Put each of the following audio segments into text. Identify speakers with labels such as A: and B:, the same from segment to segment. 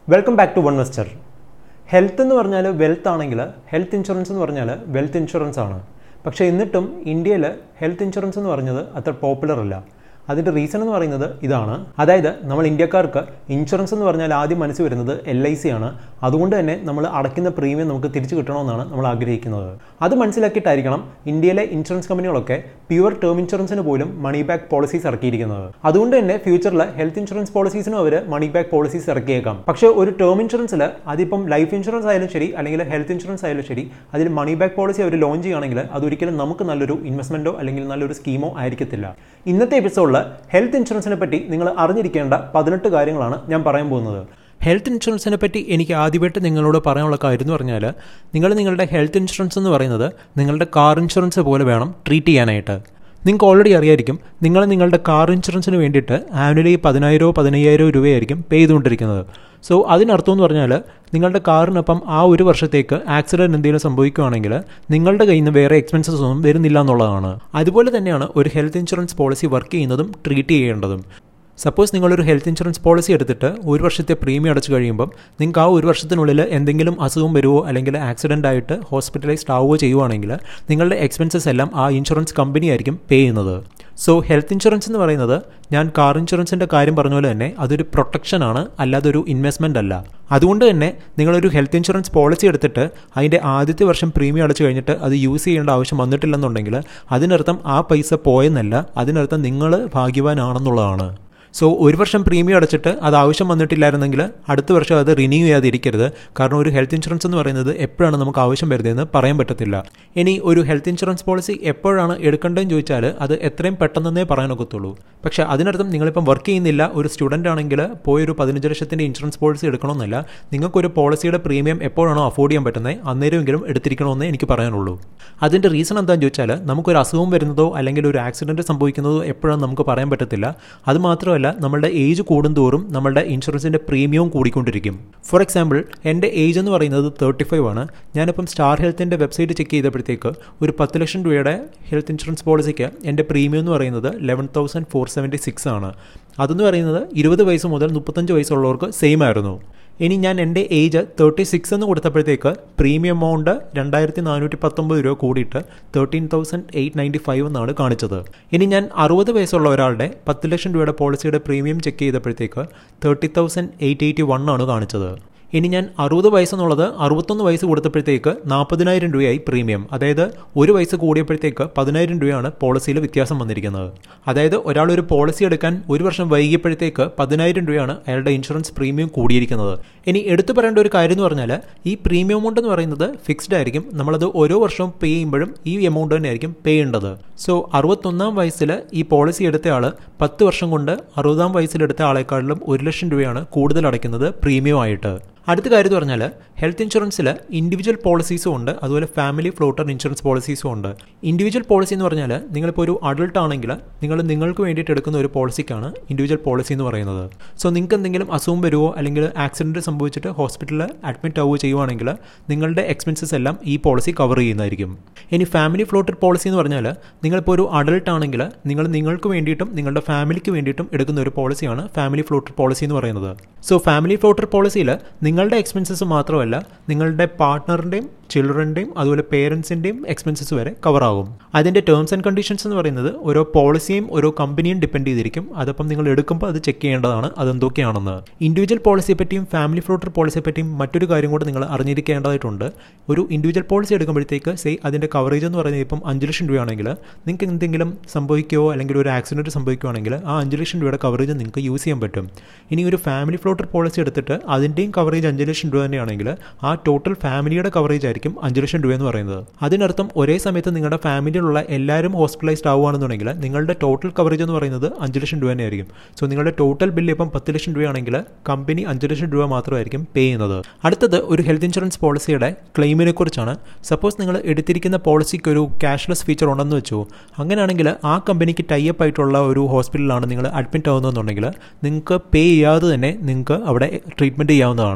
A: welcome back to one wester health എന്ന് പറഞ്ഞാൽ wealth ആണെങ്കിൽ ഹെൽത്ത് ഇൻഷുറൻസ് എന്ന് പറഞ്ഞാൽ വെൽത്ത് ഇൻഷുറൻസ് ആണ് പക്ഷേ എന്നിട്ടും ഇന്ത്യയിൽ ഹെൽത്ത് ഇൻഷുറൻസ് എന്ന് പറഞ്ഞത് അത്ര പോപ്പുലർ അല്ല അതിൻ്റെ റീസൺ എന്ന് പറയുന്നത് ഇതാണ് അതായത് നമ്മൾ ഇന്ത്യക്കാർക്ക് ഇൻഷുറൻസ് എന്ന് പറഞ്ഞാൽ ആദ്യം മനസ്സിൽ വരുന്നത് എൽ ഐ സി ആണ് അതുകൊണ്ട് തന്നെ നമ്മൾ അടയ്ക്കുന്ന പ്രീമിയം നമുക്ക് തിരിച്ചു കിട്ടണമെന്നാണ് നമ്മൾ ആഗ്രഹിക്കുന്നത് അത് മനസ്സിലാക്കിയിട്ടായിരിക്കണം ഇന്ത്യയിലെ ഇൻഷുറൻസ് കമ്പനികളൊക്കെ പ്യുവർ ടേം ഇൻഷുറൻസിന് പോലും മണി ബാക്ക് പോളിസീസ് ഇറക്കിയിരിക്കുന്നത് അതുകൊണ്ട് തന്നെ ഫ്യൂച്ചറിൽ ഹെൽത്ത് ഇൻഷുറൻസ് പോളിസീസിനും അവർ മണി ബാക്ക് പോളിസീസ് ഇറക്കിയേക്കാം പക്ഷേ ഒരു ടേം ഇൻഷുറൻസിൽ അതിപ്പം ലൈഫ് ഇൻഷുറൻസ് ആയാലും ശരി അല്ലെങ്കിൽ ഹെൽത്ത് ഇൻഷുറൻസ് ആയാലും ശരി അതിൽ മണി ബാക്ക് പോളിസി അവർ ലോഞ്ച് ചെയ്യുകയാണെങ്കിൽ അതൊരിക്കലും നമുക്ക് നല്ലൊരു ഇൻവെസ്റ്റ്മെൻറ്റോ അല്ലെങ്കിൽ നല്ലൊരു സ്കീമോ ആയിരിക്കത്തില്ല ഇന്നത്തെ എപ്പിസോഡിൽ ഹെൽത്ത് ഇൻഷുറൻസിനെ പറ്റി നിങ്ങൾ അറിഞ്ഞിരിക്കേണ്ട പതിനെട്ട് കാര്യങ്ങളാണ് ഞാൻ പറയാൻ പോകുന്നത് ഹെൽത്ത് ഇൻഷുറൻസിനെ പറ്റി എനിക്ക് ആദ്യമായിട്ട് നിങ്ങളോട് പറയാനുള്ള കാര്യം എന്ന് പറഞ്ഞാൽ നിങ്ങൾ നിങ്ങളുടെ ഹെൽത്ത് ഇൻഷുറൻസ് എന്ന് പറയുന്നത് നിങ്ങളുടെ കാർ ഇൻഷുറൻസ് പോലെ വേണം ട്രീറ്റ് ചെയ്യാനായിട്ട് നിങ്ങൾക്ക് ഓൾറെഡി അറിയായിരിക്കും നിങ്ങൾ നിങ്ങളുടെ കാർ ഇൻഷുറൻസിന് വേണ്ടിയിട്ട് ആനുവലി പതിനായിരമോ പതിനയ്യായിരമോ രൂപയായിരിക്കും പേ ചെയ്തുകൊണ്ടിരിക്കുന്നത് സോ അതിനർത്ഥം എന്ന് പറഞ്ഞാൽ നിങ്ങളുടെ കാറിനൊപ്പം ആ ഒരു വർഷത്തേക്ക് ആക്സിഡൻറ്റ് എന്തെങ്കിലും സംഭവിക്കുകയാണെങ്കിൽ നിങ്ങളുടെ കയ്യിൽ നിന്ന് വേറെ എക്സ്പെൻസസ് ഒന്നും വരുന്നില്ല എന്നുള്ളതാണ് അതുപോലെ തന്നെയാണ് ഒരു ഹെൽത്ത് ഇൻഷുറൻസ് പോളിസി വർക്ക് ചെയ്യുന്നതും ട്രീറ്റ് ചെയ്യേണ്ടതും സപ്പോസ് നിങ്ങളൊരു ഹെൽത്ത് ഇൻഷുറൻസ് പോളിസി എടുത്തിട്ട് ഒരു വർഷത്തെ പ്രീമിയം അടച്ചു കഴിയുമ്പം നിങ്ങൾക്ക് ആ ഒരു വർഷത്തിനുള്ളിൽ എന്തെങ്കിലും അസുഖം വരുമോ അല്ലെങ്കിൽ ആക്സിഡൻ്റ് ആയിട്ട് ഹോസ്പിറ്റലൈസ്ഡ് ആവുകയോ ചെയ്യുവാണെങ്കിൽ നിങ്ങളുടെ എക്സ്പെൻസസ് എല്ലാം ആ ഇൻഷുറൻസ് കമ്പനി ആയിരിക്കും പേ ചെയ്യുന്നത് സോ ഹെൽത്ത് ഇൻഷുറൻസ് എന്ന് പറയുന്നത് ഞാൻ കാർ ഇൻഷുറൻസിൻ്റെ കാര്യം പറഞ്ഞ പോലെ തന്നെ അതൊരു പ്രൊട്ടക്ഷനാണ് അല്ലാതെ ഒരു ഇൻവെസ്റ്റ്മെൻ്റ് അല്ല അതുകൊണ്ട് തന്നെ നിങ്ങളൊരു ഹെൽത്ത് ഇൻഷുറൻസ് പോളിസി എടുത്തിട്ട് അതിൻ്റെ ആദ്യത്തെ വർഷം പ്രീമിയം അടച്ചു കഴിഞ്ഞിട്ട് അത് യൂസ് ചെയ്യേണ്ട ആവശ്യം വന്നിട്ടില്ലെന്നുണ്ടെങ്കിൽ അതിനർത്ഥം ആ പൈസ പോയെന്നല്ല അതിനർത്ഥം നിങ്ങൾ ഭാഗ്യവാനാണെന്നുള്ളതാണ് സോ ഒരു വർഷം പ്രീമിയം അടച്ചിട്ട് അത് ആവശ്യം വന്നിട്ടില്ലായിരുന്നെങ്കിൽ അടുത്ത വർഷം അത് റിന്യൂ ചെയ്യാതിരിക്കരുത് കാരണം ഒരു ഹെൽത്ത് ഇൻഷുറൻസ് എന്ന് പറയുന്നത് എപ്പോഴാണ് നമുക്ക് ആവശ്യം വരുന്നതെന്ന് പറയാൻ പറ്റത്തില്ല ഇനി ഒരു ഹെൽത്ത് ഇൻഷുറൻസ് പോളിസി എപ്പോഴാണ് എടുക്കേണ്ടതെന്ന് ചോദിച്ചാൽ അത് എത്രയും പെട്ടെന്നേ പറയാനൊക്കത്തുള്ളൂ പക്ഷേ അതിനർത്ഥം നിങ്ങളിപ്പം വർക്ക് ചെയ്യുന്നില്ല ഒരു സ്റ്റുഡൻ്റ് ആണെങ്കിൽ പോയൊരു പതിനഞ്ച് ലക്ഷത്തിൻ്റെ ഇൻഷുറൻസ് പോളിസി എടുക്കണമെന്നല്ല നിങ്ങൾക്കൊരു പോളിസിയുടെ പ്രീമിയം എപ്പോഴാണോ അഫോർഡ് ചെയ്യാൻ പറ്റുന്നത് അന്നേരമെങ്കിലും എടുത്തിരിക്കണമെന്നേ എനിക്ക് പറയാനുള്ളൂ അതിൻ്റെ റീസൺ എന്താണെന്ന് ചോദിച്ചാൽ നമുക്കൊരു അസുഖം വരുന്നതോ അല്ലെങ്കിൽ ഒരു ആക്സിഡൻറ്റ് സംഭവിക്കുന്നതോ എപ്പോഴാണ് നമുക്ക് പറയാൻ പറ്റത്തില്ല അത് മാത്രമല്ല നമ്മളുടെ ഏജ് കൂടുന്തോറും നമ്മളുടെ ഇൻഷുറൻസിൻ്റെ പ്രീമിയവും കൂടിക്കൊണ്ടിരിക്കും ഫോർ എക്സാമ്പിൾ എൻ്റെ ഏജ് എന്ന് പറയുന്നത് തേർട്ടി ഫൈവ് ആണ് ഞാനിപ്പം സ്റ്റാർ ഹെൽത്തിൻ്റെ വെബ്സൈറ്റ് ചെക്ക് ചെയ്തപ്പോഴത്തേക്ക് ഒരു പത്ത് ലക്ഷം രൂപയുടെ ഹെൽത്ത് ഇൻഷുറൻസ് പോളിസിക്ക് എൻ്റെ പ്രീമിയം എന്ന് പറയുന്നത് eleven thousand four seventy six ആണ് അതെന്ന് പറയുന്നത് ഇരുപത് വയസ്സ് മുതൽ മുപ്പത്തഞ്ച് വയസ്സുള്ളവർക്ക് സെയിം ആയിരുന്നു ഇനി ഞാൻ എൻ്റെ ഏജ് തേർട്ടി സിക്സ് എന്ന് കൊടുത്തപ്പോഴത്തേക്ക് പ്രീമിയം എമൗണ്ട് രണ്ടായിരത്തി നാനൂറ്റി പത്തൊമ്പത് രൂപ കൂടിയിട്ട് thirteen thousand eight ninety five എന്നാണ് കാണിച്ചത് ഇനി ഞാൻ അറുപത് വയസ്സുള്ള ഒരാളുടെ പത്ത് ലക്ഷം രൂപയുടെ പോളിസിയുടെ പ്രീമിയം ചെക്ക് ചെയ്തപ്പോഴത്തേക്ക് thirty thousand eight eighty one ആണ് കാണിച്ചത് ഇനി ഞാൻ അറുപത് വയസ്സെന്നുള്ളത് അറുപത്തൊന്ന് വയസ്സ് കൊടുത്തപ്പോഴത്തേക്ക് നാൽപ്പതിനായിരം രൂപയായി പ്രീമിയം അതായത് ഒരു വയസ്സ് കൂടിയപ്പോഴത്തേക്ക് പതിനായിരം രൂപയാണ് പോളിസിയിൽ വ്യത്യാസം വന്നിരിക്കുന്നത് അതായത് ഒരാൾ ഒരു പോളിസി എടുക്കാൻ ഒരു വർഷം വൈകിയപ്പോഴത്തേക്ക് പതിനായിരം രൂപയാണ് അയാളുടെ ഇൻഷുറൻസ് പ്രീമിയം കൂടിയിരിക്കുന്നത് ഇനി എടുത്തു പറയേണ്ട ഒരു കാര്യം എന്ന് പറഞ്ഞാൽ ഈ പ്രീമിയം എമൗണ്ട് എന്ന് പറയുന്നത് ഫിക്സ്ഡ് ആയിരിക്കും നമ്മളത് ഓരോ വർഷവും പേ ചെയ്യുമ്പോഴും ഈ എമൗണ്ട് തന്നെ ആയിരിക്കും പേ ചെയ്യേണ്ടത് സോ അറുപത്തൊന്നാം വയസ്സിൽ ഈ പോളിസി എടുത്ത ആൾ പത്ത് വർഷം കൊണ്ട് അറുപതാം വയസ്സിലെടുത്ത ആളെക്കാളിലും ഒരു ലക്ഷം രൂപയാണ് കൂടുതൽ അടയ്ക്കുന്നത് പ്രീമിയം ആയിട്ട് അടുത്ത കാര്യം എന്ന് പറഞ്ഞാൽ ഹെൽത്ത് ഇൻഷുറൻസിൽ ഇൻഡിവിജ്വൽ പോളിസീസും ഉണ്ട് അതുപോലെ ഫാമിലി ഫ്ലോട്ടർ ഇൻഷുറൻസ് പോളിസീസും ഉണ്ട് ഇൻഡിവിജ്വൽ പോളിസി എന്ന് പറഞ്ഞാൽ നിങ്ങളിപ്പോൾ ഒരു അഡൾട്ട് ആണെങ്കിൽ നിങ്ങൾ നിങ്ങൾക്ക് വേണ്ടിയിട്ട് എടുക്കുന്ന ഒരു പോളിസിക്കാണ് ഇൻഡിവിജ്വൽ പോളിസി എന്ന് പറയുന്നത് സോ നിങ്ങൾക്ക് എന്തെങ്കിലും അസുഖം വരുമോ അല്ലെങ്കിൽ ആക്സിഡൻറ്റ് സംഭവിച്ചിട്ട് ഹോസ്പിറ്റലിൽ അഡ്മിറ്റ് ആവുകയോ ചെയ്യുവാണെങ്കിൽ നിങ്ങളുടെ എക്സ്പെൻസസ് എല്ലാം ഈ പോളിസി കവർ ചെയ്യുന്നതായിരിക്കും ഇനി ഫാമിലി ഫ്ലോട്ടർ പോളിസി എന്ന് പറഞ്ഞാൽ നിങ്ങളിപ്പോൾ ഒരു അഡൾട്ട് ആണെങ്കിൽ നിങ്ങൾ നിങ്ങൾക്ക് വേണ്ടിയിട്ടും നിങ്ങളുടെ ഫാമിലിക്ക് വേണ്ടിയിട്ടും എടുക്കുന്ന ഒരു പോളിസിയാണ് ഫാമിലി ഫ്ലോട്ടർ പോളിസി എന്ന് പറയുന്നത് സോ ഫാമിലി ഫ്ലോട്ടർ പോളിസിയിൽ നിങ്ങളുടെ എക്സ്പെൻസസ് മാത്രമല്ല നിങ്ങളുടെ പാർട്ട്ണറിൻ്റെയും ചിൽഡ്രൻ്റെയും അതുപോലെ പേരൻസിൻ്റെയും എക്സ്പെൻസസ് വരെ കവർ ആകും അതിൻ്റെ ടേംസ് ആൻഡ് കണ്ടീഷൻസ് എന്ന് പറയുന്നത് ഓരോ പോളിസിയും ഓരോ കമ്പനിയും ഡിപ്പെൻഡ് ചെയ്തിരിക്കും അതപ്പം നിങ്ങൾ എടുക്കുമ്പോൾ അത് ചെക്ക് ചെയ്യേണ്ടതാണ് അതെന്തൊക്കെയാണെന്ന് ഇൻഡിവിജ്വൽ പോളിസിയെ പറ്റിയും ഫാമിലി ഫ്ലോട്ടർ പോളിസിയെ പറ്റിയും മറ്റൊരു കാര്യം കൂടെ നിങ്ങൾ അറിഞ്ഞിരിക്കേണ്ടതായിട്ടുണ്ട് ഒരു ഇൻഡിവിജ്വൽ പോളിസി എടുക്കുമ്പോഴത്തേക്ക് സേ അതിൻ്റെ കവറേജ് എന്ന് പറയുന്നത് ഇപ്പം അഞ്ച് ലക്ഷം രൂപയാണെങ്കിൽ നിങ്ങൾക്ക് എന്തെങ്കിലും സംഭവിക്കുകയോ അല്ലെങ്കിൽ ഒരു ആക്സിഡൻറ്റ് സംഭവിക്കുകയാണെങ്കിൽ ആ അഞ്ച് ലക്ഷം രൂപയുടെ കവറേജ് നിങ്ങൾക്ക് യൂസ് ചെയ്യാൻ പറ്റും ഇനി ഒരു ഫാമിലി ഫ്ലോട്ടർ പോളിസി എടുത്തിട്ട് അതിൻ്റെയും കവറേജ് അഞ്ച് ലക്ഷം രൂപ തന്നെയാണെങ്കിൽ ആ ടോട്ടൽ ഫാമിലിയുടെ കവറേജ് ആയിരിക്കും അഞ്ച് ലക്ഷം രൂപ എന്ന് പറയുന്നത് അതിനർത്ഥം ഒരേ സമയത്ത് നിങ്ങളുടെ ഫാമിലിയിലുള്ള എല്ലാവരും ഹോസ്പിറ്റലൈസ്ഡ് ആവുകയാണെന്നുണ്ടെങ്കിൽ നിങ്ങളുടെ ടോട്ടൽ കവറേജ് എന്ന് പറയുന്നത് അഞ്ച് ലക്ഷം രൂപ തന്നെയായിരിക്കും സോ നിങ്ങളുടെ ടോട്ടൽ ബില്ല് ഇപ്പം പത്ത് ലക്ഷം രൂപയാണെങ്കിൽ കമ്പനി അഞ്ച് ലക്ഷം രൂപ മാത്രമായിരിക്കും പേ ചെയ്യുന്നത് അടുത്തത് ഒരു ഹെൽത്ത് ഇൻഷുറൻസ് പോളിസിയുടെ ക്ലെയിമിനെ കുറിച്ചാണ് സപ്പോസ് നിങ്ങൾ എടുത്തിരിക്കുന്ന പോളിസിക്ക് ഒരു ക്യാഷ്ലെസ് ഫീച്ചർ ഉണ്ടെന്ന് വെച്ചു അങ്ങനെയാണെങ്കിൽ ആ കമ്പനിക്ക് ടൈപ്പ് ആയിട്ടുള്ള ഒരു ഹോസ്പിറ്റലിലാണ് നിങ്ങൾ അഡ്മിറ്റ് ആവുന്നതെന്നുണ്ടെങ്കിൽ നിങ്ങൾക്ക് പേ ചെയ്യാതെ തന്നെ നിങ്ങൾക്ക് അവിടെ ട്രീറ്റ്മെൻറ്റ് ചെയ്യാവുന്നതാണ്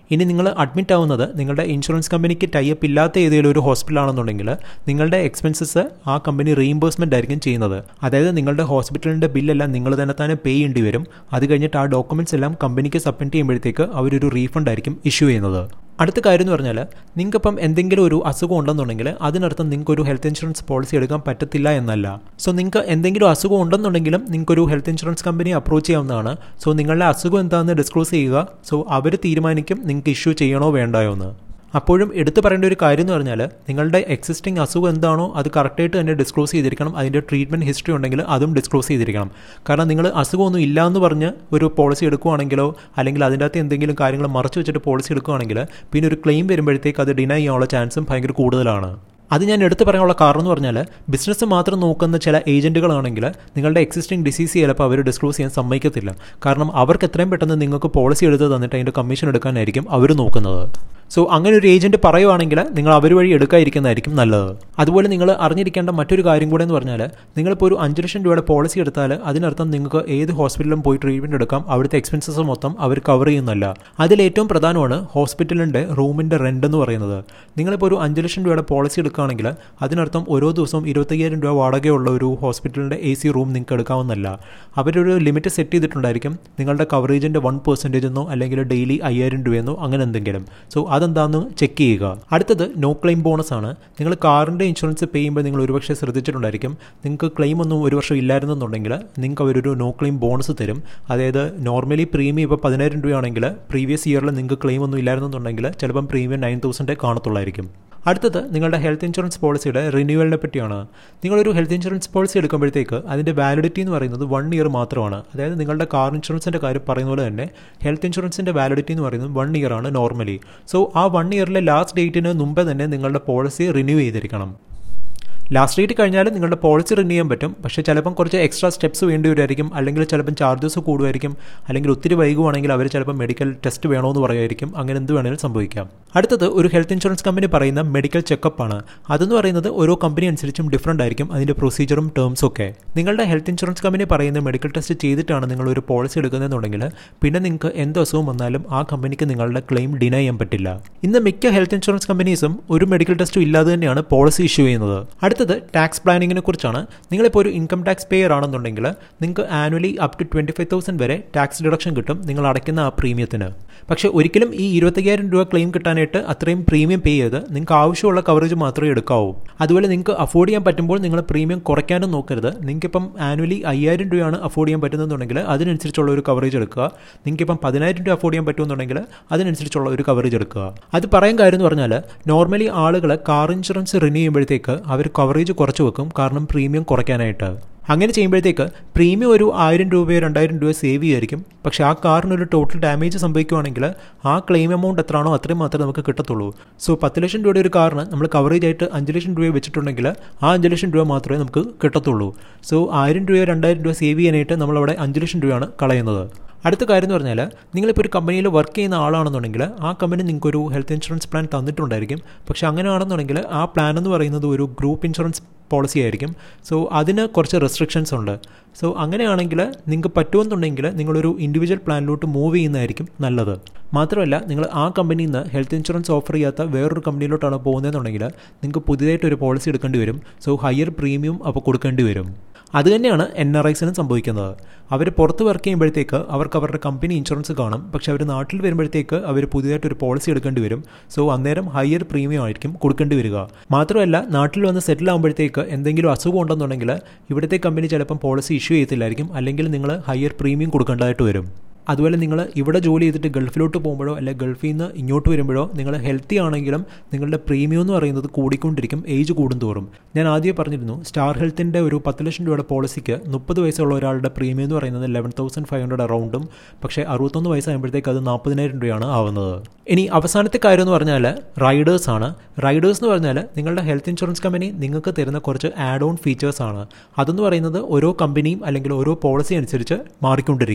A: ഇനി നിങ്ങൾ അഡ്മിറ്റ് ആവുന്നത് നിങ്ങളുടെ ഇൻഷുറൻസ് കമ്പനിക്ക് ടൈപ്പ് ഇല്ലാത്ത ഏതെങ്കിലും ഒരു ഹോസ്പിറ്റലാണെന്നുണ്ടെങ്കിൽ നിങ്ങളുടെ എക്സ്പെൻസസ് ആ കമ്പനി റീഇംബേഴ്സ്മെൻ്റ് ആയിരിക്കും ചെയ്യുന്നത് അതായത് നിങ്ങളുടെ ഹോസ്പിറ്റലിൻ്റെ ബില്ലെല്ലാം നിങ്ങൾ തന്നെ തന്നെ പേ ചെയ്യേണ്ടി വരും അത് കഴിഞ്ഞിട്ട് ആ ഡോക്യുമെൻറ്റ്സ് എല്ലാം കമ്പനിക്ക് സബ്മിറ്റ് ചെയ്യുമ്പോഴത്തേക്ക് അവരൊരു റീഫണ്ട് ആയിരിക്കും ഇഷ്യൂ ചെയ്യുന്നത് അടുത്ത കാര്യം എന്ന് പറഞ്ഞാൽ നിങ്ങൾക്കിപ്പം എന്തെങ്കിലും ഒരു അസുഖം ഉണ്ടെന്നുണ്ടെങ്കിൽ അതിനർത്ഥം നിങ്ങൾക്ക് ഒരു ഹെൽത്ത് ഇൻഷുറൻസ് പോളിസി എടുക്കാൻ പറ്റത്തില്ല എന്നല്ല സോ നിങ്ങൾക്ക് എന്തെങ്കിലും അസുഖം ഉണ്ടെന്നുണ്ടെങ്കിലും നിങ്ങൾക്കൊരു ഹെൽത്ത് ഇൻഷുറൻസ് കമ്പനി അപ്രോച്ച് ചെയ്യാവുന്നതാണ് സോ നിങ്ങളുടെ അസുഖം എന്താണെന്ന് ഡിസ്ക്ലോസ് ചെയ്യുക സോ അവർ തീരുമാനിക്കും നിങ്ങൾക്ക് ഇഷ്യൂ ചെയ്യണോ വേണ്ടായോ എന്ന് അപ്പോഴും എടുത്തു പറയേണ്ട ഒരു കാര്യം എന്ന് പറഞ്ഞാൽ നിങ്ങളുടെ എക്സിസ്റ്റിംഗ് അസുഖം എന്താണോ അത് കറക്റ്റായിട്ട് തന്നെ ഡിസ്ക്ലോസ് ചെയ്തിരിക്കണം അതിൻ്റെ ട്രീറ്റ്മെൻറ്റ് ഹിസ്റ്ററി ഉണ്ടെങ്കിൽ അതും ഡിസ്ക്ലോസ് ചെയ്തിരിക്കണം കാരണം നിങ്ങൾ അസുഖമൊന്നും ഇല്ല എന്ന് പറഞ്ഞ് ഒരു പോളിസി എടുക്കുകയാണെങ്കിലോ അല്ലെങ്കിൽ അതിൻ്റെ അകത്ത് എന്തെങ്കിലും കാര്യങ്ങൾ മറച്ചു വെച്ചിട്ട് പോളിസി എടുക്കുകയാണെങ്കിൽ പിന്നെ ഒരു ക്ലെയിം വരുമ്പോഴത്തേക്ക് അത് ഡിനൈ ചെയ്യാനുള്ള ചാൻസും ഭയങ്കര കൂടുതലാണ് അത് ഞാൻ എടുത്തു പറയാനുള്ള കാരണം എന്ന് പറഞ്ഞാൽ ബിസിനസ് മാത്രം നോക്കുന്ന ചില ഏജൻറ്റുകളാണെങ്കിൽ നിങ്ങളുടെ എക്സിസ്റ്റിംഗ് ഡിസീസ് ചിലപ്പോൾ അവർ ഡിസ്ക്ലോസ് ചെയ്യാൻ സമ്മതിക്കത്തില്ല കാരണം അവർക്ക് എത്രയും പെട്ടെന്ന് നിങ്ങൾക്ക് പോളിസി എടുത്ത് തന്നിട്ട് അതിൻ്റെ കമ്മീഷൻ എടുക്കാനായിരിക്കും അവർ നോക്കുന്നത് സോ അങ്ങനെ ഒരു ഏജൻറ്റ് പറയുവാണെങ്കിൽ നിങ്ങൾ അവർ വഴി എടുക്കാതിരിക്കുന്നതായിരിക്കും നല്ലത് അതുപോലെ നിങ്ങൾ അറിഞ്ഞിരിക്കേണ്ട മറ്റൊരു കാര്യം കൂടെ എന്ന് പറഞ്ഞാൽ നിങ്ങളിപ്പോൾ ഒരു അഞ്ച് ലക്ഷം രൂപയുടെ പോളിസി എടുത്താൽ അതിനർത്ഥം നിങ്ങൾക്ക് ഏത് ഹോസ്പിറ്റലിലും പോയി ട്രീറ്റ്മെൻറ്റ് എടുക്കാം അവിടുത്തെ എക്സ്പെൻസസ് മൊത്തം അവർ കവർ ചെയ്യുന്നല്ല അതിൽ ഏറ്റവും പ്രധാനമാണ് ഹോസ്പിറ്റലിൻ്റെ റൂമിൻ്റെ റെൻ്റ് എന്ന് പറയുന്നത് നിങ്ങളിപ്പോൾ ഒരു അഞ്ച് ലക്ഷം രൂപയുടെ പോളിസി എടുക്കുകയാണെങ്കിൽ അതിനർത്ഥം ഓരോ ദിവസവും ഇരുപത്തയ്യായിരം രൂപ വാടകയുള്ള ഒരു ഹോസ്പിറ്റലിൻ്റെ എ സി റൂം നിങ്ങൾക്ക് എടുക്കാവുന്നല്ല അവരൊരു ലിമിറ്റ് സെറ്റ് ചെയ്തിട്ടുണ്ടായിരിക്കും നിങ്ങളുടെ കവറേജിൻ്റെ വൺ പെർസെൻറ്റേജ് എന്നോ അല്ലെങ്കിൽ ഡെയിലി അയ്യായിരം രൂപയെന്നോ അങ്ങനെ എന്തെങ്കിലും സോ അതെന്താണെന്ന് ചെക്ക് ചെയ്യുക അടുത്തത് നോ ക്ലെയിം ബോണസ് ആണ് നിങ്ങൾ കാറിൻ്റെ ഇൻഷുറൻസ് പേ ചെയ്യുമ്പോൾ നിങ്ങൾ ഒരുപക്ഷെ ശ്രദ്ധിച്ചിട്ടുണ്ടായിരിക്കും നിങ്ങൾക്ക് ക്ലെയിം ഒന്നും ഒരു വർഷം ഇല്ലായിരുന്നെന്നുണ്ടെങ്കിൽ നിങ്ങൾക്ക് അവരൊരു നോ ക്ലെയിം ബോണസ് തരും അതായത് നോർമലി പ്രീമിയം ഇപ്പോൾ പതിനായിരം രൂപയാണെങ്കിൽ പ്രീവിയസ് ഇയറിൽ നിങ്ങൾക്ക് ക്ലെയിം ഒന്നും ഇല്ലായിരുന്നെന്നുണ്ടെങ്കിൽ ചിലപ്പം പ്രീമിയം നയൻ തൗസൻഡേ കാണത്തുള്ളായിരിക്കും അടുത്തത് നിങ്ങളുടെ ഹെൽത്ത് ഇൻഷുറൻസ് പോളിസിയുടെ റിന്യൂവലിനെ പറ്റിയാണ് നിങ്ങളൊരു ഹെൽത്ത് ഇൻഷുറൻസ് പോളിസി എടുക്കുമ്പോഴത്തേക്ക് അതിൻ്റെ വാലിഡിറ്റി എന്ന് പറയുന്നത് വൺ ഇയർ മാത്രമാണ് അതായത് നിങ്ങളുടെ കാർ ഇൻഷുറൻസിൻ്റെ കാര്യം പറയുന്ന പോലെ തന്നെ ഹെൽത്ത് ഇൻഷുറൻസിൻ്റെ വാലിഡിറ്റി എന്ന് പറയുന്നത് വൺ ഇയർ ആണ് നോർമലി സോ ആ വൺ ഇയറിലെ ലാസ്റ്റ് ഡേറ്റിന് മുമ്പേ തന്നെ നിങ്ങളുടെ പോളിസി റിന്യൂ ചെയ്തിരിക്കണം ലാസ്റ്റ് ഡേറ്റ് കഴിഞ്ഞാൽ നിങ്ങളുടെ പോളിസി റിന്യൂ ചെയ്യാൻ പറ്റും പക്ഷേ ചിലപ്പം കുറച്ച് എക്സ്ട്രാ സ്റ്റെപ്സ് വേണ്ടി വരുമായിരിക്കും അല്ലെങ്കിൽ ചിലപ്പം ചാർജസ് കൂടുമായിരിക്കും അല്ലെങ്കിൽ ഒത്തിരി വൈകുവാണെങ്കിൽ അവർ ചിലപ്പോൾ മെഡിക്കൽ ടെസ്റ്റ് വേണമെന്ന് പറയുമായിരിക്കും അങ്ങനെ എന്ത് വേണമെങ്കിലും സംഭവിക്കാം അടുത്തത് ഒരു ഹെൽത്ത് ഇൻഷുറൻസ് കമ്പനി പറയുന്ന മെഡിക്കൽ ചെക്കപ്പ് ആണ് അതെന്ന് പറയുന്നത് ഓരോ കമ്പനി അനുസരിച്ചും ഡിഫറൻ്റ് ആയിരിക്കും അതിൻ്റെ പ്രൊസീജിയറും ടേംസും ഒക്കെ നിങ്ങളുടെ ഹെൽത്ത് ഇൻഷുറൻസ് കമ്പനി പറയുന്ന മെഡിക്കൽ ടെസ്റ്റ് ചെയ്തിട്ടാണ് നിങ്ങൾ ഒരു പോളിസി എടുക്കുന്നതെന്നുണ്ടെങ്കിൽ പിന്നെ നിങ്ങൾക്ക് എന്ത് അസുഖം വന്നാലും ആ കമ്പനിക്ക് നിങ്ങളുടെ ക്ലെയിം ഡിനൈ ചെയ്യാൻ പറ്റില്ല ഇന്ന് മിക്ക ഹെൽത്ത് ഇൻഷുറൻസ് കമ്പനീസും ഒരു മെഡിക്കൽ ടെസ്റ്റും ഇല്ലാതെ തന്നെയാണ് പോളിസി ഇഷ്യൂ ചെയ്യുന്നത് അടുത്തത് ടാക്സ് പ്ലാനിങ്ങിനെ കുറിച്ചാണ് നിങ്ങളിപ്പോൾ ഒരു ഇൻകം ടാക്സ് പേയർ ആണെന്നുണ്ടെങ്കിൽ നിങ്ങൾക്ക് annually up to twenty five thousand വരെ ടാക്സ് ഡിഡക്ഷൻ കിട്ടും നിങ്ങൾ അടയ്ക്കുന്ന ആ പ്രീമിയത്തിന് പക്ഷേ ഒരിക്കലും ഈ ഇരുപത്തയ്യായിരം രൂപ ക്ലെയിം കിട്ടാനായിട്ട് അത്രയും പ്രീമിയം പേ ചെയ്ത് നിങ്ങൾക്ക് ആവശ്യമുള്ള കവറേജ് മാത്രമേ എടുക്കാവൂ അതുപോലെ നിങ്ങൾക്ക് അഫോർഡ് ചെയ്യാൻ പറ്റുമ്പോൾ നിങ്ങൾ പ്രീമിയം കുറയ്ക്കാനും നോക്കരുത് നിങ്ങൾക്കിപ്പം ആനുവലി അയ്യായിരം രൂപയാണ് അഫോർഡ് ചെയ്യാൻ പറ്റുന്നതെന്നുണ്ടെങ്കിൽ അതിനനുസരിച്ചുള്ള ഒരു കവറേജ് എടുക്കുക നിങ്ങൾക്കിപ്പം പതിനായിരം രൂപ അഫോർഡ് ചെയ്യാൻ പറ്റുമെന്നുണ്ടെങ്കിൽ അതിനനുസരിച്ചുള്ള ഒരു കവറേജ് എടുക്കുക അത് പറയാൻ കാര്യം എന്ന് പറഞ്ഞാൽ നോർമലി ആളുകൾ കാർ ഇൻഷുറൻസ് റിന്യൂ ചെയ്യുമ്പോഴത്തേക്ക് അവർ കവറേജ് കുറച്ച് വെക്കും കാരണം പ്രീമിയം കുറയ്ക്കാനായിട്ട് അങ്ങനെ ചെയ്യുമ്പോഴത്തേക്ക് പ്രീമിയം ഒരു ആയിരം രൂപയോ രണ്ടായിരം രൂപയോ സേവ് ചെയ്യുമായിരിക്കും പക്ഷേ ആ കാറിനൊരു ടോട്ടൽ ഡാമേജ് സംഭവിക്കുകയാണെങ്കിൽ ആ ക്ലെയിം എമൗണ്ട് എത്രയാണോ അത്രയും മാത്രമേ നമുക്ക് കിട്ടത്തുള്ളൂ സോ പത്ത് ലക്ഷം രൂപയുടെ ഒരു കാറിന് നമ്മൾ കവറേജ് ആയിട്ട് അഞ്ച് ലക്ഷം രൂപ വെച്ചിട്ടുണ്ടെങ്കിൽ ആ അഞ്ച് ലക്ഷം രൂപ മാത്രമേ നമുക്ക് കിട്ടത്തുള്ളൂ സോ ആയിരം രൂപയോ രണ്ടായിരം രൂപ സേവ് ചെയ്യാനായിട്ട് നമ്മളവിടെ അഞ്ച് ലക്ഷം രൂപയാണ് കളയുന്നത് അടുത്ത കാര്യം എന്ന് പറഞ്ഞാൽ നിങ്ങളിപ്പോൾ ഒരു കമ്പനിയിൽ വർക്ക് ചെയ്യുന്ന ആളാണെന്നുണ്ടെങ്കിൽ ആ കമ്പനി നിങ്ങൾക്കൊരു ഹെൽത്ത് ഇൻഷുറൻസ് പ്ലാൻ തന്നിട്ടുണ്ടായിരിക്കും പക്ഷേ അങ്ങനെയാണെന്നുണ്ടെങ്കിൽ ആ പ്ലാൻ എന്ന് പറയുന്നത് ഒരു ഗ്രൂപ്പ് ഇൻഷുറൻസ് പോളിസി ആയിരിക്കും സോ അതിന് കുറച്ച് റെസ്ട്രിക്ഷൻസ് ഉണ്ട് സോ അങ്ങനെയാണെങ്കിൽ നിങ്ങൾക്ക് പറ്റുമെന്നുണ്ടെങ്കിൽ നിങ്ങളൊരു ഇൻഡിവിജ്വൽ പ്ലാനിലോട്ട് മൂവ് ചെയ്യുന്നതായിരിക്കും നല്ലത് മാത്രമല്ല നിങ്ങൾ ആ കമ്പനിയിൽ നിന്ന് ഹെൽത്ത് ഇൻഷുറൻസ് ഓഫർ ചെയ്യാത്ത വേറൊരു കമ്പനിയിലോട്ടാണ് പോകുന്നതെന്നുണ്ടെങ്കിൽ നിങ്ങൾക്ക് പുതിയതായിട്ട് ഒരു പോളിസി എടുക്കേണ്ടി വരും സോ ഹയർ പ്രീമിയം അപ്പോൾ കൊടുക്കേണ്ടി വരും അതുതന്നെയാണ് എൻ ആർ ഐസിനും സംഭവിക്കുന്നത് അവർ പുറത്ത് വർക്ക് ചെയ്യുമ്പോഴത്തേക്ക് അവർക്ക് അവരുടെ കമ്പനി ഇൻഷുറൻസ് കാണും പക്ഷെ അവർ നാട്ടിൽ വരുമ്പോഴത്തേക്ക് അവർ പുതിയതായിട്ട് ഒരു പോളിസി എടുക്കേണ്ടി വരും സോ അന്നേരം ഹയർ പ്രീമിയം ആയിരിക്കും കൊടുക്കേണ്ടി വരിക മാത്രമല്ല നാട്ടിൽ വന്ന് സെറ്റിൽ ആകുമ്പോഴത്തേക്ക് എന്തെങ്കിലും അസുഖം ഉണ്ടെന്നുണ്ടെങ്കിൽ ഇവിടുത്തെ കമ്പനി ചിലപ്പം പോളിസി ഇഷ്യൂ ചെയ്യത്തില്ലായിരിക്കും അല്ലെങ്കിൽ നിങ്ങൾ ഹയർ പ്രീമിയം കൊടുക്കേണ്ടതായിട്ട് വരും അതുപോലെ നിങ്ങൾ ഇവിടെ ജോലി ചെയ്തിട്ട് ഗൾഫിലോട്ട് പോകുമ്പോഴോ അല്ലെങ്കിൽ ഗൾഫിൽ നിന്ന് ഇങ്ങോട്ട് വരുമ്പോഴോ നിങ്ങൾ ഹെൽത്തി ആണെങ്കിലും നിങ്ങളുടെ പ്രീമിയം എന്ന് പറയുന്നത് കൂടിക്കൊണ്ടിരിക്കും ഏജ് കൂടുന്തോറും ഞാൻ ആദ്യം പറഞ്ഞിരുന്നു സ്റ്റാർ ഹെൽത്തിൻ്റെ ഒരു പത്ത് ലക്ഷം രൂപയുടെ പോളിസിക്ക് മുപ്പത് വയസ്സുള്ള ഒരാളുടെ പ്രീമിയം എന്ന് പറയുന്നത് ലെവൻ തൗസൻഡ് ഫൈവ് ഹൺഡ്രഡ് അറൗണ്ടും പക്ഷേ അറുപത്തൊന്ന് വയസ്സാകുമ്പോഴത്തേക്ക് അത് നാൽപ്പതിനായിരം രൂപയാണ് ആവുന്നത് ഇനി അവസാനത്തെ കാര്യം എന്ന് പറഞ്ഞാൽ റൈഡേഴ്സ് ആണ് റൈഡേഴ്സ് എന്ന് പറഞ്ഞാൽ നിങ്ങളുടെ ഹെൽത്ത് ഇൻഷുറൻസ് കമ്പനി നിങ്ങൾക്ക് തരുന്ന കുറച്ച് ആഡ് ഓൺ ഫീച്ചേഴ്സ് ആണ് അതെന്ന് പറയുന്നത് ഓരോ കമ്പനിയും അല്ലെങ്കിൽ ഓരോ പോളിസി അനുസരിച്ച് മാറിക്കൊണ്ടിരിക്കും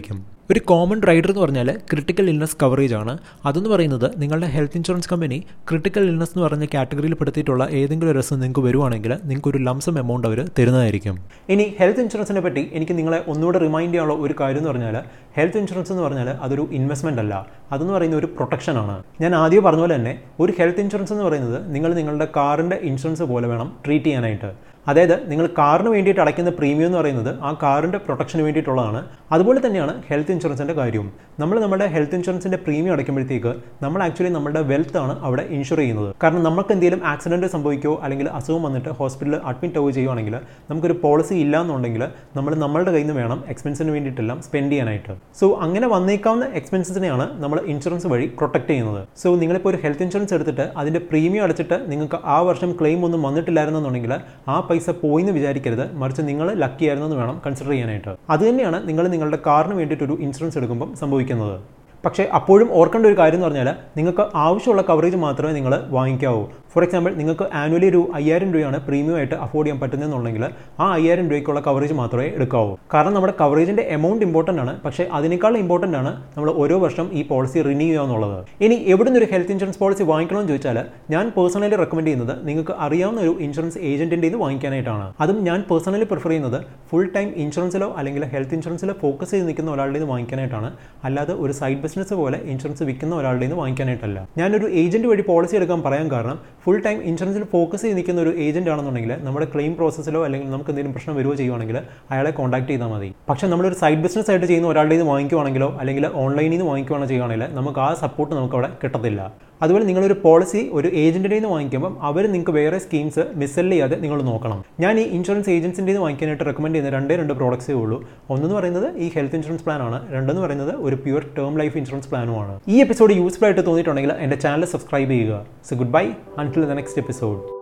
A: ഒരു കോമൺ റൈഡർ എന്ന് പറഞ്ഞാൽ ക്രിട്ടിക്കൽ ഇൽനസ് കവറേജ് ആണ് അതെന്ന് പറയുന്നത് നിങ്ങളുടെ health insurance company critical illness എന്ന് പറഞ്ഞ കാറ്റഗറിയിൽ പെടുത്തിയിട്ടുള്ള ഏതെങ്കിലും ഒരു രസം നിങ്ങൾക്ക് വരുവാണെങ്കിൽ നിങ്ങൾക്ക് ഒരു ലംസം എമൗണ്ട് അവർ തരുന്നതായിരിക്കും ഇനി ഹെൽത്ത് ഇൻഷുറൻസിനെ പറ്റി എനിക്ക് നിങ്ങളെ ഒന്നുകൂടെ റിമൈൻഡ് ചെയ്യാനുള്ള ഒരു കാര്യം എന്ന് പറഞ്ഞാൽ ഹെൽത്ത് ഇൻഷുറൻസ് എന്ന് പറഞ്ഞാൽ അതൊരു ഇൻവെസ്റ്റ്മെൻ്റ് അല്ല അതെന്ന് പറയുന്ന ഒരു പ്രൊട്ടക്ഷൻ ആണ് ഞാൻ ആദ്യം പറഞ്ഞ പോലെ തന്നെ ഒരു ഹെൽത്ത് ഇൻഷുറൻസ് എന്ന് പറയുന്നത് നിങ്ങൾ നിങ്ങളുടെ കാറിൻ്റെ ഇൻഷുറൻസ് പോലെ വേണം ട്രീറ്റ് ചെയ്യാനായിട്ട് അതായത് നിങ്ങൾ കാറിന് വേണ്ടിയിട്ട് അടയ്ക്കുന്ന പ്രീമിയം എന്ന് പറയുന്നത് ആ കാറിൻ്റെ പ്രൊട്ടക്ഷന് വേണ്ടിയിട്ടുള്ളതാണ് അതുപോലെ തന്നെയാണ് ഹെൽത്ത് ഇൻഷുറൻസിൻ്റെ കാര്യവും നമ്മൾ നമ്മുടെ ഹെൽത്ത് ഇൻഷുറൻസിൻ്റെ പ്രീമിയം അടയ്ക്കുമ്പോഴത്തേക്ക് നമ്മൾ ആക്ച്വലി നമ്മുടെ വെൽത്ത് ആണ് അവിടെ ഇൻഷുർ ചെയ്യുന്നത് കാരണം നമുക്ക് എന്തെങ്കിലും ആക്സിഡൻറ്റ് സംഭവിക്കുകയോ അല്ലെങ്കിൽ അസുഖം വന്നിട്ട് ഹോസ്പിറ്റലിൽ അഡ്മിറ്റ് ആവുകയോ ചെയ്യുവാണെങ്കിൽ നമുക്കൊരു പോളിസി ഇല്ല എന്നുണ്ടെങ്കിൽ നമ്മൾ നമ്മളുടെ കയ്യിൽ നിന്ന് വേണം എക്സ്പെൻസിന് വേണ്ടിയിട്ടെല്ലാം സ്പെൻഡ് ചെയ്യാനായിട്ട് സോ അങ്ങനെ വന്നേക്കാവുന്ന എക്സ്പെൻസസിനെയാണ് നമ്മൾ ഇൻഷുറൻസ് വഴി പ്രൊട്ടക്ട് ചെയ്യുന്നത് സോ നിങ്ങളിപ്പോൾ ഒരു ഹെൽത്ത് ഇൻഷുറൻസ് എടുത്തിട്ട് അതിൻ്റെ പ്രീമിയം അടച്ചിട്ട് നിങ്ങൾക്ക് ആ വർഷം ക്ലെയിം ഒന്നും വന്നിട്ടില്ലായിരുന്നെന്നുണ്ടെങ്കിൽ ആ പൈസ പോയി എന്ന് വിചാരിക്കരുത് മറിച്ച് നിങ്ങൾ ലക്കി ആയിരുന്നെന്ന് വേണം കൺസിഡർ ചെയ്യാനായിട്ട് അത് തന്നെയാണ് നിങ്ങൾ നിങ്ങളുടെ കാറിന് വേണ്ടിയിട്ട് ഒരു ഇൻഷുറൻസ് എടുക്കുമ്പോൾ സംഭവിക്കുന്നത് പക്ഷേ അപ്പോഴും ഓർക്കേണ്ട ഒരു കാര്യം എന്ന് പറഞ്ഞാൽ നിങ്ങൾക്ക് ആവശ്യമുള്ള കവറേജ് മാത്രമേ നിങ്ങൾ വാങ്ങിക്കാവൂ ഫോർ എക്സാമ്പിൾ നിങ്ങൾക്ക് ആനുവലി ഒരു അയ്യായിരം രൂപയാണ് പ്രീമിയം ആയിട്ട് അഫോർഡ് ചെയ്യാൻ പറ്റുന്നതെന്നുണ്ടെങ്കിൽ ആ അയ്യായിരം രൂപയ്ക്കുള്ള കവറേജ് മാത്രമേ എടുക്കാവൂ കാരണം നമ്മുടെ കവറേജിൻ്റെ എമൗണ്ട് ഇമ്പോർട്ടൻ്റ് ആണ് പക്ഷേ അതിനേക്കാൾ ഇമ്പോർട്ടൻ്റ് ആണ് നമ്മൾ ഓരോ വർഷം ഈ പോളിസി റിന്യൂ ചെയ്യുക എന്നുള്ളത് ഇനി എവിടെ ഒരു ഹെൽത്ത് ഇൻഷുറൻസ് പോളിസി വാങ്ങിക്കണമെന്ന് ചോദിച്ചാൽ ഞാൻ പേഴ്സണലി റെക്കമെൻഡ് ചെയ്യുന്നത് നിങ്ങൾക്ക് അറിയാവുന്ന ഒരു ഇൻഷുറൻസ് ഏജന്റിൻ്റെ നിന്ന് വാങ്ങിക്കാനായിട്ടാണ് അതും ഞാൻ പേഴ്സണലി പ്രിഫർ ചെയ്യുന്നത് ഫുൾ ടൈം ഇൻഷുറൻസിലോ അല്ലെങ്കിൽ ഹെൽത്ത് ഇൻഷുറൻസിലോ ഫോക്കസ് ചെയ്ത് നിൽക്കുന്ന ഒരാളുടെ നിന്ന് വാങ്ങിക്കാനായിട്ടാണ് അല്ലാതെ ഒരു സൈഡ് ബിസിനസ് പോലെ ഇൻഷുറൻസ് വിൽക്കുന്ന ഒരാളുടെ നിന്ന് വാങ്ങിക്കാനായിട്ടല്ല ഞാനൊരു ഏജന്റ് വഴി പോളിസി എടുക്കാൻ പറയാൻ കാരണം ഫുൾ ടൈം ഇൻഷുറൻസിൽ ഫോക്കസ് ചെയ്ത് നിൽക്കുന്ന ഒരു ഏജന്റ് ആണെന്നുണ്ടെങ്കിൽ നമ്മുടെ ക്ലെയിം പ്രോസസ്സിലോ അല്ലെങ്കിൽ നമുക്ക് എന്തെങ്കിലും പ്രശ്നം വരുവോ ചെയ്യുവാണെങ്കിൽ അയാളെ കോൺടാക്ട് ചെയ്താൽ മതി പക്ഷേ നമ്മളൊരു സൈഡ് ബിസിനസ് ആയിട്ട് ചെയ്യുന്ന ഒരാളുടെ നിന്ന് വാങ്ങിക്കുവാണെങ്കിലോ അല്ലെങ്കിൽ ഓൺലൈനിൽ നിന്ന് വാങ്ങിക്കുവാണോ ചെയ്യുവാണെങ്കിൽ നമുക്ക് ആ സപ്പോർട്ട് നമുക്ക് അവിടെ കിട്ടത്തില്ല അതുപോലെ നിങ്ങളൊരു പോളിസി ഒരു ഏജന്റിൻ്റെ നിന്ന് വാങ്ങിക്കുമ്പോൾ അവർ നിങ്ങൾക്ക് വേറെ സ്കീംസ് മിസ്സെല് ചെയ്യാതെ നിങ്ങൾ നോക്കണം ഞാൻ ഈ ഇൻഷുറൻസ് ഏജൻസിൻ്റെ നിന്ന് വാങ്ങിക്കാനായിട്ട് റെക്കമെൻഡ് ചെയ്യുന്ന രണ്ടേ രണ്ട് പ്രോഡക്ട്സേ ഉള്ളൂ ഒന്നെന്ന് പറയുന്നത് ഈ ഹെൽത്ത് ഇൻഷുറൻസ് പ്ലാൻ ആണ് രണ്ടെന്ന് പറയുന്നത് ഒരു പ്യുവർ ടേം ലൈഫ് ഇൻഷുറൻസ് പ്ലാനുമാണ് ഈ എപ്പിസോഡ് യൂസ്ഫുൾ ആയിട്ട് തോന്നിയിട്ടുണ്ടെങ്കിൽ എൻ്റെ ചാനൽ സബ്സ്ക്രൈബ് ചെയ്യുക so good bye until the next episode